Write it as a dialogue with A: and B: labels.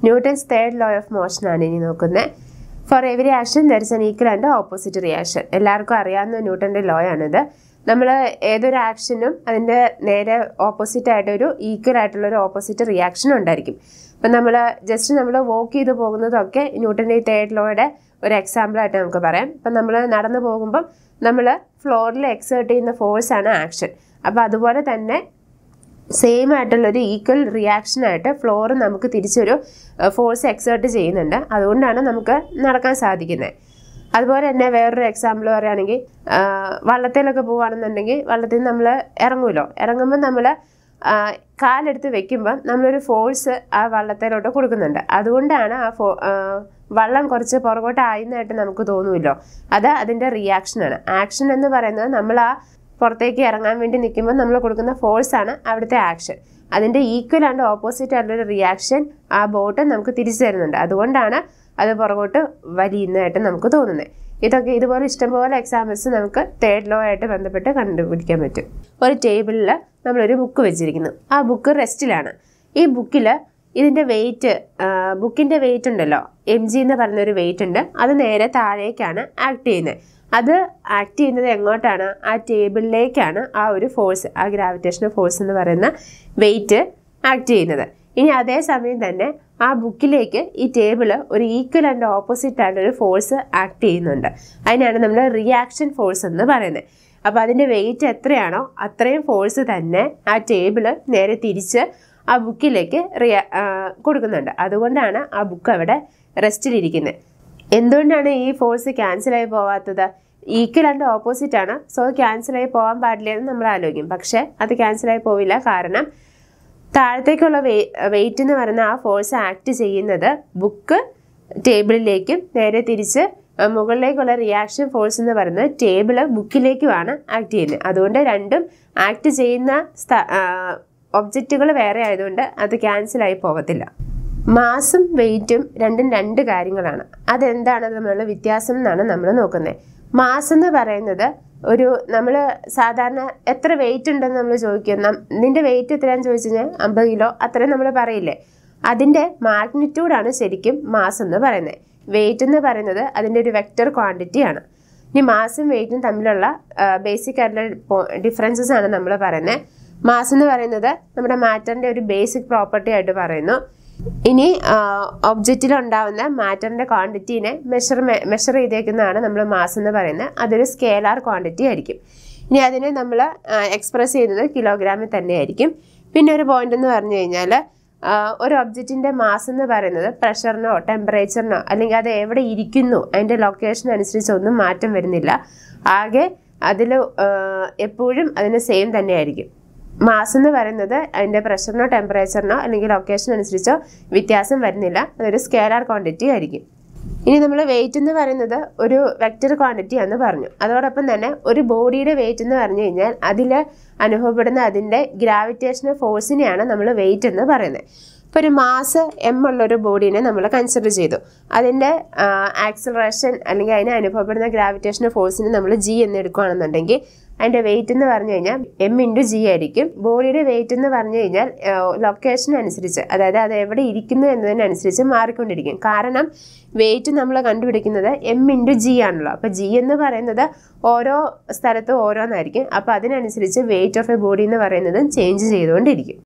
A: Newton's third law of motion ആണ് ഇനി നോക്കുന്നത് for every action there is an equal and opposite reaction എല്ലാവർക്കും അറിയാവുന്ന ന്യൂട്ടൻ്റെ ലോ ആണിത് നമ്മൾ ഏതൊരു ആക്ഷനും അതിൻ്റെ നേരെ ഓപ്പോസിറ്റ് ആയിട്ട് ഒരു ഈക്വൽ ആയിട്ടുള്ള ഒരു ഓപ്പോസിറ്റ് റിയാക്ഷൻ ഉണ്ടായിരിക്കും അപ്പം നമ്മൾ ജസ്റ്റ് നമ്മൾ വോക്ക് ചെയ്ത് പോകുന്നതൊക്കെ ന്യൂട്ടൻ്റെ ഈ തേർഡ് ലോയുടെ ഒരു എക്സാമ്പിൾ ആയിട്ട് നമുക്ക് പറയാം ഇപ്പം നമ്മൾ നടന്നു പോകുമ്പം നമ്മൾ ഫ്ലോറിൽ എക്സേർട്ട് ചെയ്യുന്ന ഫോഴ്സ് ആണ് ആക്ഷൻ അപ്പോൾ അതുപോലെ തന്നെ സെയിം ആയിട്ടുള്ള ഒരു ഈക്വൽ റിയാക്ഷൻ ആയിട്ട് ഫ്ലോർ നമുക്ക് തിരിച്ചൊരു ഫോഴ്സ് എക്സേർട്ട് ചെയ്യുന്നുണ്ട് അതുകൊണ്ടാണ് നമുക്ക് നടക്കാൻ സാധിക്കുന്നത് അതുപോലെ തന്നെ വേറൊരു എക്സാമ്പിൾ പറയുകയാണെങ്കിൽ വള്ളത്തിലൊക്കെ പോവുകയാണെന്നുണ്ടെങ്കിൽ വള്ളത്തിൽ നിന്ന് നമ്മൾ ഇറങ്ങുമല്ലോ ഇറങ്ങുമ്പോൾ നമ്മൾ കാലെടുത്ത് വെക്കുമ്പം നമ്മളൊരു ഫോഴ്സ് ആ വള്ളത്തിലോട്ട് കൊടുക്കുന്നുണ്ട് അതുകൊണ്ടാണ് ആ ഫോ ആ, വള്ളം കുറച്ച് പുറകോട്ട് ആയുന്നതായിട്ട് നമുക്ക് തോന്നുമല്ലോ അത് അതിൻ്റെ റിയാക്ഷനാണ് ആക്ഷൻ എന്ന് പറയുന്നത് നമ്മൾ ആ പുറത്തേക്ക് ഇറങ്ങാൻ വേണ്ടി നിൽക്കുമ്പോൾ നമ്മൾ കൊടുക്കുന്ന ഫോഴ്സ് ആണ് അവിടുത്തെ ആക്ഷൻ അതിൻ്റെ ഈക്വൽ ആൻഡ് ഓപ്പോസിറ്റ് ആയിട്ടുള്ള റിയാക്ഷൻ ആ ബോട്ട് നമുക്ക് തിരിച്ചു തരുന്നുണ്ട് അതുകൊണ്ടാണ് അത് പുറകോട്ട് വലിയുന്നതായിട്ട് നമുക്ക് തോന്നുന്നത് ഇതൊക്കെ ഇതുപോലെ ഇഷ്ടംപോലെ എക്സാമ്പിൾസ് നമുക്ക് തേർഡ് ലോ ആയിട്ട് ബന്ധപ്പെട്ട് കണ്ടുപിടിക്കാൻ പറ്റും ഒരു ടേബിളിൽ നമ്മളൊരു ബുക്ക് വെച്ചിരിക്കുന്നു ആ ബുക്ക് റെസ്റ്റിലാണ് ഈ ബുക്കിൽ ഇതിൻ്റെ വെയിറ്റ് ബുക്കിൻ്റെ വെയിറ്റ് ഉണ്ടല്ലോ എം ജി എന്ന് പറയുന്നൊരു വെയിറ്റ് ഉണ്ട് അത് നേരെ താഴേക്കാണ് ആക്ട് ചെയ്യുന്നത് അത് ആക്ട് ചെയ്യുന്നത് എങ്ങോട്ടാണ് ആ ടേബിളിലേക്കാണ് ആ ഒരു ഫോഴ്സ് ആ ഗ്രാവിറ്റേഷണൽ ഫോഴ്സ് എന്ന് പറയുന്ന വെയിറ്റ് ആക്ട് ചെയ്യുന്നത് ഇനി അതേ സമയം തന്നെ ആ ബുക്കിലേക്ക് ഈ ടേബിള് ഒരു ഈക്വൽ ആൻഡ് ഓപ്പോസിറ്റ് ആയിട്ട് ഒരു ഫോഴ്സ് ആക്ട് ചെയ്യുന്നുണ്ട് അതിനാണ് നമ്മൾ റിയാക്ഷൻ ഫോഴ്സ് എന്ന് പറയുന്നത് അപ്പോൾ അതിൻ്റെ വെയിറ്റ് എത്രയാണോ അത്രയും ഫോഴ്സ് തന്നെ ആ ടേബിള് നേരെ തിരിച്ച് ആ ബുക്കിലേക്ക് റിയാ ആ, കൊടുക്കുന്നുണ്ട് അതുകൊണ്ടാണ് ആ ബുക്ക് അവിടെ റെസ്റ്റിലിരിക്കുന്നത് എന്തുകൊണ്ടാണ് ഈ ഫോഴ്സ് ക്യാൻസലായി പോവാത്തത് ഈക്വൽ ആൻഡ് ഓപ്പോസിറ്റ് ആണ് സോ ക്യാൻസലായി പോകാൻ പാടില്ല എന്ന് നമ്മൾ ആലോചിക്കും പക്ഷേ അത് ക്യാൻസലായി പോവില്ല കാരണം താഴത്തേക്കുള്ള വെയിറ്റ് എന്ന് പറയുന്ന ആ ഫോഴ്സ് ആക്ട് ചെയ്യുന്നത് ബുക്ക് ടേബിളിലേക്കും നേരെ തിരിച്ച് ആ, മുകളിലേക്കുള്ള റിയാക്ഷൻ ഫോഴ്സ് എന്ന് പറയുന്നത് ടേബിള് ബുക്കിലേക്കുമാണ് ആക്ട് ചെയ്യുന്നത് അതുകൊണ്ട് രണ്ടും ആക്ട് ചെയ്യുന്ന ഒബ്ജക്റ്റുകൾ വേറെ ആയതുകൊണ്ട് അത് ക്യാൻസലായി പോകത്തില്ല മാസും വെയിറ്റും രണ്ടും രണ്ട് കാര്യങ്ങളാണ് അതെന്താണ് തമ്മിലുള്ള വ്യത്യാസം എന്നാണ് നമ്മൾ നോക്കുന്നത് മാസ് എന്ന് പറയുന്നത് ഒരു നമ്മൾ സാധാരണ എത്ര വെയിറ്റ് ഉണ്ടെന്ന് നമ്മൾ ചോദിക്കും നം- നിന്റെ വെയിറ്റ് എത്രയാണെന്ന് ചോദിച്ചു കഴിഞ്ഞാൽ അമ്പത് കിലോ അത്രയും നമ്മൾ പറയില്ലേ അതിൻ്റെ മാഗ്നിറ്റ്യൂഡാണ് ശരിക്കും മാസ് എന്ന് പറയുന്നത് വെയിറ്റ് എന്ന് പറയുന്നത് അതിൻ്റെ ഒരു വെക്റ്റർ ക്വാണ്ടിറ്റി ആണ് ഇനി മാസും വെയിറ്റും തമ്മിലുള്ള ബേസിക് ആയിട്ടുള്ള ഡിഫറൻസസ് ആണ് നമ്മൾ പറയുന്നത് മാസ് എന്ന് പറയുന്നത് നമ്മുടെ മാറ്ററിൻ്റെ ഒരു ബേസിക് പ്രോപ്പർട്ടി ആയിട്ട് പറയുന്നു ഇനി ഒബ്ജക്റ്റിൽ ഉണ്ടാവുന്ന മാറ്ററിൻ്റെ ക്വാണ്ടിറ്റീനെ മെഷർ മെഷർ ചെയ്തേക്കുന്നതാണ് നമ്മൾ മാസ് എന്ന് പറയുന്നത് അതൊരു സ്കേലാർ ക്വാണ്ടിറ്റി ആയിരിക്കും ഇനി അതിനെ നമ്മൾ എക്സ്പ്രസ് ചെയ്യുന്നത് കിലോഗ്രാമിൽ തന്നെയായിരിക്കും പിന്നെ ഒരു പോയിന്റ് എന്ന് പറഞ്ഞു കഴിഞ്ഞാൽ ഒരു ഒബ്ജക്റ്റിൻ്റെ മാസ് എന്ന് പറയുന്നത് പ്രഷറിനോ ടെമ്പറേച്ചറിനോ അല്ലെങ്കിൽ അത് എവിടെ ഇരിക്കുന്നു അതിൻ്റെ ലൊക്കേഷൻ അനുസരിച്ച് ഒന്നും മാറ്റം വരുന്നില്ല ആകെ അതിൽ എപ്പോഴും അതിന് സെയിം തന്നെയായിരിക്കും മാസ് എന്ന് പറയുന്നത് അതിൻ്റെ പ്രഷറിനോ ടെമ്പറേച്ചറിനോ അല്ലെങ്കിൽ ലൊക്കേഷൻ അനുസരിച്ചോ വ്യത്യാസം വരുന്നില്ല അതൊരു സ്കേലാർ ക്വാണ്ടിറ്റി ആയിരിക്കും ഇനി നമ്മൾ വെയിറ്റ് എന്ന് പറയുന്നത് ഒരു വെക്റ്റർ ക്വാണ്ടിറ്റി എന്ന് പറഞ്ഞു അതോടൊപ്പം തന്നെ ഒരു ബോഡിയുടെ വെയിറ്റ് എന്ന് പറഞ്ഞു കഴിഞ്ഞാൽ അതിൽ അനുഭവപ്പെടുന്ന അതിൻ്റെ ഗ്രാവിറ്റേഷണൽ ഫോഴ്സിനെയാണ് നമ്മൾ വെയിറ്റ് എന്ന് പറയുന്നത് ഇപ്പോൾ ഒരു മാസ് എം ഉള്ള ഒരു ബോഡീനെ നമ്മൾ കൺസിഡർ ചെയ്തു അതിൻ്റെ ആക്സലറേഷൻ അല്ലെങ്കിൽ അതിന് അനുഭവപ്പെടുന്ന ഗ്രാവിറ്റേഷണൽ ഫോഴ്സിന് നമ്മൾ ജി എന്ന് എടുക്കുകയാണെന്നുണ്ടെങ്കിൽ അതിൻ്റെ വെയിറ്റ് എന്ന് പറഞ്ഞു കഴിഞ്ഞാൽ എം ഇൻറ്റു ജി ആയിരിക്കും ബോഡിയുടെ വെയിറ്റ് എന്ന് പറഞ്ഞു കഴിഞ്ഞാൽ ലൊക്കേഷൻ അനുസരിച്ച് അതായത് അത് എവിടെ ഇരിക്കുന്നു എന്നതിനനുസരിച്ച് മാറിക്കൊണ്ടിരിക്കും കാരണം വെയിറ്റ് നമ്മൾ കണ്ടുപിടിക്കുന്നത് എം ഇൻറ്റു ജി ആണല്ലോ അപ്പോൾ ജി എന്ന് പറയുന്നത് ഓരോ സ്ഥലത്തും ഓരോന്നായിരിക്കും അപ്പോൾ അതിനനുസരിച്ച് വെയിറ്റ് ഓഫ് എ ബോഡി എന്ന് പറയുന്നത് ചേഞ്ച് ചെയ്തുകൊണ്ടിരിക്കും